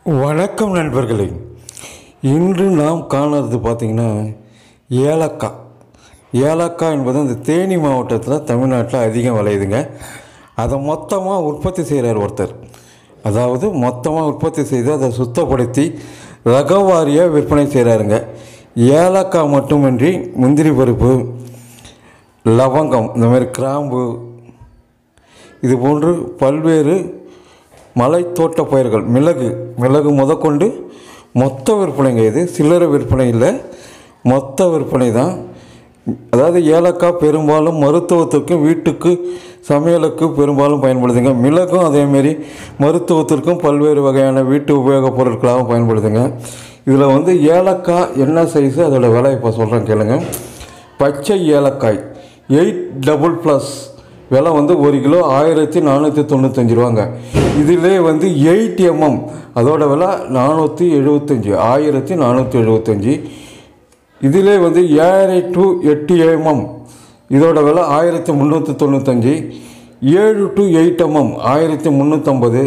வணக்கம் நண்பர்களே இன்று நாம் காணுறது பார்த்திங்கன்னா ஏலக்காய் ஏலக்காய் என்பது இந்த தேனி மாவட்டத்தில் தமிழ்நாட்டில் அதிகம் விளையுதுங்க அதை மொத்தமாக உற்பத்தி செய்கிறார் ஒருத்தர் அதாவது மொத்தமாக உற்பத்தி செய்து அதை சுத்தப்படுத்தி ரகவாரியாக விற்பனை செய்கிறாருங்க ஏலக்காய் மட்டுமின்றி முந்திரி பருப்பு லவங்கம் இந்த மாதிரி கிராம்பு இது போன்று பல்வேறு மலைத்தோட்ட பயிர்கள் மிளகு மிளகு முதற்கொண்டு மொத்த விற்பனைங்க இது சில்லறை விற்பனை இல்லை மொத்த விற்பனை தான் அதாவது ஏலக்காய் பெரும்பாலும் மருத்துவத்திற்கும் வீட்டுக்கு சமையலுக்கு பெரும்பாலும் பயன்படுதுங்க மிளகும் அதேமாரி மருத்துவத்திற்கும் பல்வேறு வகையான வீட்டு உபயோகப் பொருட்களாகவும் பயன்படுதுங்க இதில் வந்து ஏலக்காய் என்ன சைஸு அதோட விலை இப்போ சொல்கிறேன் கேளுங்க பச்சை ஏலக்காய் எயிட் டபுள் ப்ளஸ் விலை வந்து ஒரு கிலோ ஆயிரத்தி நானூற்றி தொண்ணூத்தஞ்சு ரூபாங்க இதிலே வந்து எயிட் எம்எம் அதோட விலை நானூற்றி எழுபத்தஞ்சி ஆயிரத்தி நானூற்றி எழுபத்தஞ்சி இதிலே வந்து ஏழரை டு எட்டு எம்எம் இதோட விலை ஆயிரத்தி முந்நூற்றி தொண்ணூத்தஞ்சு ஏழு டு எயிட் எம்எம் ஆயிரத்தி முந்நூற்றம்பது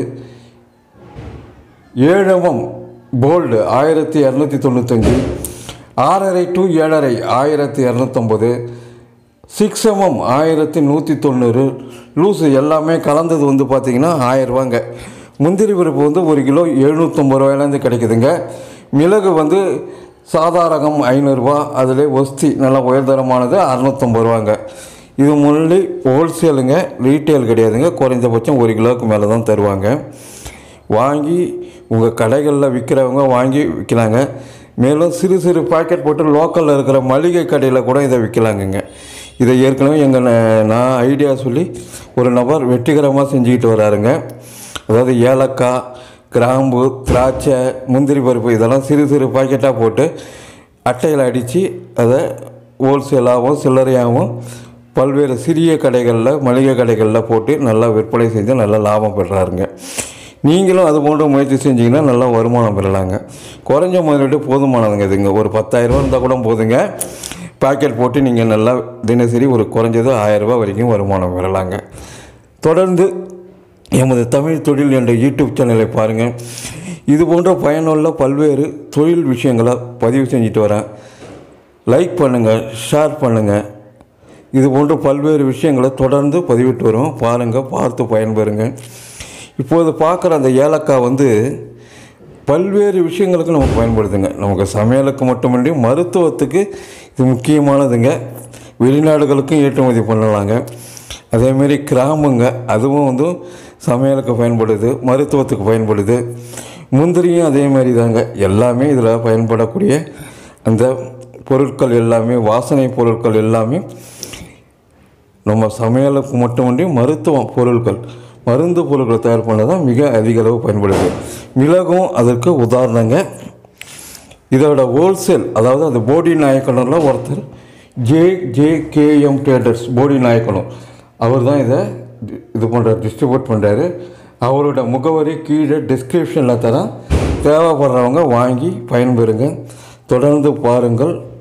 ஏழு எம்எம் போல்டு ஆயிரத்தி இரநூத்தி தொண்ணூத்தஞ்சு ஆறரை டு ஏழரை ஆயிரத்தி இரநூத்தம்பது சிக்ஸ் எம்எம் ஆயிரத்தி நூற்றி தொண்ணூறு லூஸு எல்லாமே கலந்தது வந்து பார்த்திங்கன்னா ஆயிரரூவாங்க முந்திரி பருப்பு வந்து ஒரு கிலோ எழுநூற்றம்பது ரூபாயிலேருந்து கிடைக்குதுங்க மிளகு வந்து சாதாரகம் ஐநூறுரூவா அதில் ஒஸ்தி நல்லா உயர்தரமானது அறநூற்றம்பது ரூபாங்க இது முன்னாடி ஹோல்சேலுங்க ரீட்டெயில் கிடையாதுங்க குறைந்தபட்சம் ஒரு கிலோவுக்கு மேலே தான் தருவாங்க வாங்கி உங்கள் கடைகளில் விற்கிறவங்க வாங்கி விற்கலாங்க மேலும் சிறு சிறு பாக்கெட் போட்டு லோக்கலில் இருக்கிற மளிகை கடையில் கூட இதை விற்கலாங்கங்க இதை ஏற்கனவே எங்கள் நான் ஐடியா சொல்லி ஒரு நபர் வெற்றிகரமாக செஞ்சுக்கிட்டு வராருங்க அதாவது ஏலக்காய் கிராம்பு திராட்சை முந்திரி பருப்பு இதெல்லாம் சிறு சிறு பாக்கெட்டாக போட்டு அட்டையில் அடித்து அதை ஹோல்சேலாகவும் சில்லறையாகவும் பல்வேறு சிறிய கடைகளில் மளிகை கடைகளில் போட்டு நல்லா விற்பனை செஞ்சு நல்லா லாபம் பெறாருங்க நீங்களும் அது போன்ற முயற்சி செஞ்சீங்கன்னா நல்லா வருமானம் பெறலாங்க குறைஞ்ச முதலீடு போதுமானதுங்க இதுங்க ஒரு பத்தாயிரரூபா இருந்தால் கூட போதுங்க பாக்கெட் போட்டு நீங்கள் நல்லா தினசரி ஒரு குறைஞ்சது ஆயிரரூபா வரைக்கும் வருமானம் பெறலாங்க தொடர்ந்து எமது தமிழ் தொழில் என்ற யூடியூப் சேனலை பாருங்கள் இது போன்ற பயனுள்ள பல்வேறு தொழில் விஷயங்களை பதிவு செஞ்சுட்டு வரேன் லைக் பண்ணுங்கள் ஷேர் பண்ணுங்கள் இது போன்ற பல்வேறு விஷயங்களை தொடர்ந்து பதிவிட்டு வரோம் பாருங்கள் பார்த்து பயன்பெறுங்க இப்போது பார்க்குற அந்த ஏலக்காய் வந்து பல்வேறு விஷயங்களுக்கு நமக்கு பயன்படுதுங்க நமக்கு சமையலுக்கு மட்டுமின்றி மருத்துவத்துக்கு இது முக்கியமானதுங்க வெளிநாடுகளுக்கும் ஏற்றுமதி பண்ணலாங்க அதேமாரி கிராமங்க அதுவும் வந்து சமையலுக்கு பயன்படுது மருத்துவத்துக்கு பயன்படுது முந்திரியும் அதே மாதிரி தாங்க எல்லாமே இதில் பயன்படக்கூடிய அந்த பொருட்கள் எல்லாமே வாசனை பொருட்கள் எல்லாமே நம்ம சமையலுக்கு மட்டுமின்றி மருத்துவம் பொருட்கள் மருந்து பொருட்கள் தயார் பண்ண தான் மிக அதிக அளவு பயன்படுது மிளகும் அதற்கு உதாரணங்க இதோட ஹோல்சேல் அதாவது அந்த போடி நாயக்கனூரில் ஒருத்தர் J J KM traders Bodi Nayakkanur அவர் தான் இதை இது பண்ணுற டிஸ்ட்ரிபியூட் பண்ணுறாரு அவரோட முகவரி கீழே டிஸ்கிரிப்ஷனில் தரேன் தேவைப்படுறவங்க வாங்கி பயன்பெறுங்க தொடர்ந்து பாருங்கள்